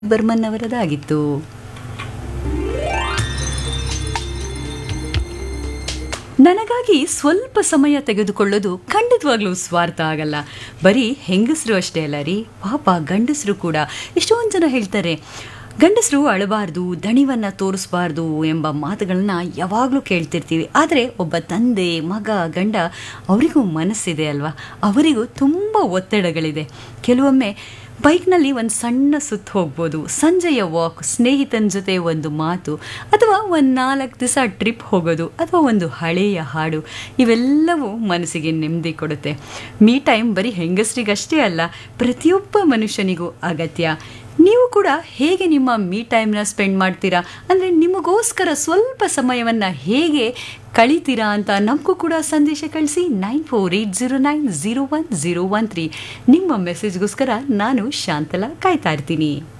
ಬರ್ಮನ್ ಅವರದಾಗಿತ್ತು ನನಗಾಗಿ ಸ್ವಲ್ಪ ಸಮಯ ತೆಗೆದುಕೊಳ್ಳೋದು ಖಂಡಿತವಾಗ್ಲೂ ಸ್ವಾರ್ಥ ಆಗಲ್ಲ ಬರೀ ಹೆಂಗಸರು ಅಷ್ಟೇ ಅಲ್ಲ ರೀ ಪಾಪ ಗಂಡಸರು ಕೂಡ ಎಷ್ಟೊಂದು ಜನ ಹೇಳ್ತಾರೆ ಗಂಡಸರು ಅಳಬಾರ್ದು ದಣಿವನ್ನು ತೋರಿಸ್ಬಾರ್ದು ಎಂಬ ಮಾತುಗಳನ್ನ ಯಾವಾಗಲೂ ಕೇಳ್ತಿರ್ತೀವಿ ಆದರೆ ಒಬ್ಬ ತಂದೆ ಮಗ ಗಂಡ ಅವರಿಗೂ ಮನಸ್ಸಿದೆ ಅಲ್ವಾ ಅವರಿಗೂ ತುಂಬ ಒತ್ತಡಗಳಿದೆ ಕೆಲವೊಮ್ಮೆ ಬೈಕ್ನಲ್ಲಿ ಒಂದು ಸಣ್ಣ ಸುತ್ತು ಹೋಗ್ಬೋದು ಸಂಜೆಯ ವಾಕ್ ಸ್ನೇಹಿತನ ಜೊತೆ ಒಂದು ಮಾತು ಅಥವಾ ಒಂದು ನಾಲ್ಕು ದಿವಸ ಟ್ರಿಪ್ ಹೋಗೋದು ಅಥವಾ ಒಂದು ಹಳೆಯ ಹಾಡು ಇವೆಲ್ಲವೂ ಮನಸ್ಸಿಗೆ ನೆಮ್ಮದಿ ಕೊಡುತ್ತೆ ಮೀ ಟೈಮ್ ಬರೀ ಹೆಂಗಸರಿಗಷ್ಟೇ ಅಲ್ಲ ಪ್ರತಿಯೊಬ್ಬ ಮನುಷ್ಯನಿಗೂ ಅಗತ್ಯ ನೀವು ಕೂಡ ಹೇಗೆ ನಿಮ್ಮ ಮೀ ಟೈಮ್ನ ಸ್ಪೆಂಡ್ ಮಾಡ್ತೀರಾ ಅಂದರೆ ನಿಮಗೋಸ್ಕರ ಸ್ವಲ್ಪ ಸಮಯವನ್ನು ಹೇಗೆ ಕಳಿತೀರಾ ಅಂತ ನಮಗೂ ಕೂಡ ಸಂದೇಶ ಕಳಿಸಿ nine four eight zero nine zero one zero one three ನಿಮ್ಮ ಮೆಸೇಜ್ಗೋಸ್ಕರ ನಾನು ಶಾಂತಲಾ ಕಾಯ್ತಾ ಇರ್ತೀನಿ